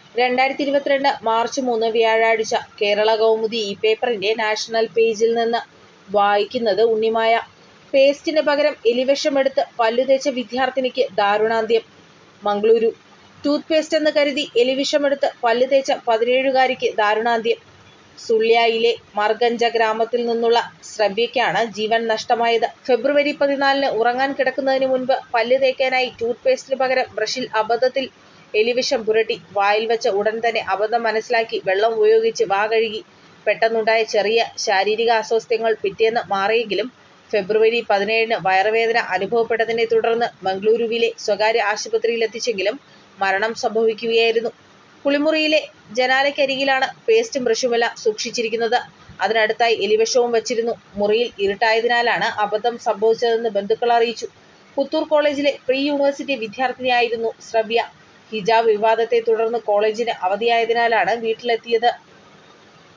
രണ്ടായിരത്തി ഇരുപത്തിരണ്ട് മാർച്ച് മൂന്ന് വ്യാഴാഴ്ച കേരള കൗമുദി ഈ പേപ്പറിന്റെ നാഷണൽ പേജിൽ നിന്ന് വായിക്കുന്നത് ഉണ്ണിമായ. പേസ്റ്റിന് പകരം എലിവിഷമെടുത്ത് പല്ലുതേച്ച വിദ്യാർത്ഥിനിക്ക് ദാരുണാന്ത്യം. മംഗളൂരു ടൂത്ത് പേസ്റ്റെന്ന് കരുതി എലിവിഷമെടുത്ത് പല്ല് തേച്ച പതിനേഴുകാരിക്ക് ദാരുണാന്ത്യം. സുള്ള്യായിലെ മർഗഞ്ച ഗ്രാമത്തിൽ നിന്നുള്ള ശ്രവ്യയ്ക്കാണ് ജീവൻ നഷ്ടമായത്. ഫെബ്രുവരി പതിനാലിന് ഉറങ്ങാൻ കിടക്കുന്നതിന് മുൻപ് പല്ല് തേക്കാനായി ടൂത്ത് പേസ്റ്റിന് പകരം ബ്രഷിൽ അബദ്ധത്തിൽ എലിവിഷം പുരട്ടി. വായിൽ വച്ച ഉടൻ തന്നെ അബദ്ധം മനസ്സിലാക്കി വെള്ളം ഉപയോഗിച്ച് വാ കഴുകി. പെട്ടെന്നുണ്ടായ ചെറിയ ശാരീരിക അസ്വാസ്ഥ്യങ്ങൾ പിറ്റേന്ന് മാറിയെങ്കിലും ഫെബ്രുവരി പതിനേഴിന് വയറുവേദന അനുഭവപ്പെട്ടതിനെ തുടർന്ന് മംഗളൂരുവിലെ സ്വകാര്യ ആശുപത്രിയിലെത്തിച്ചെങ്കിലും മരണം സംഭവിക്കുകയായിരുന്നു. കുളിമുറിയിലെ ജനാലയ്ക്കരികിലാണ് പേസ്റ്റും ബ്രഷുമെല്ലാം സൂക്ഷിച്ചിരിക്കുന്നത്. അതിനടുത്തായി എലിവിഷവും വച്ചിരുന്നു. മുറിയിൽ ഇരുട്ടായതിനാലാണ് അബദ്ധം സംഭവിച്ചതെന്ന് ബന്ധുക്കൾ അറിയിച്ചു. പുത്തൂർ കോളേജിലെ പ്രീ യൂണിവേഴ്സിറ്റി വിദ്യാർത്ഥിനിയായിരുന്നു ശ്രവ്യ. ഹിജാബ് വിവാദത്തെ തുടർന്ന് കോളേജിന് അവധിയായതിനാലാണ് വീട്ടിലെത്തിയത്.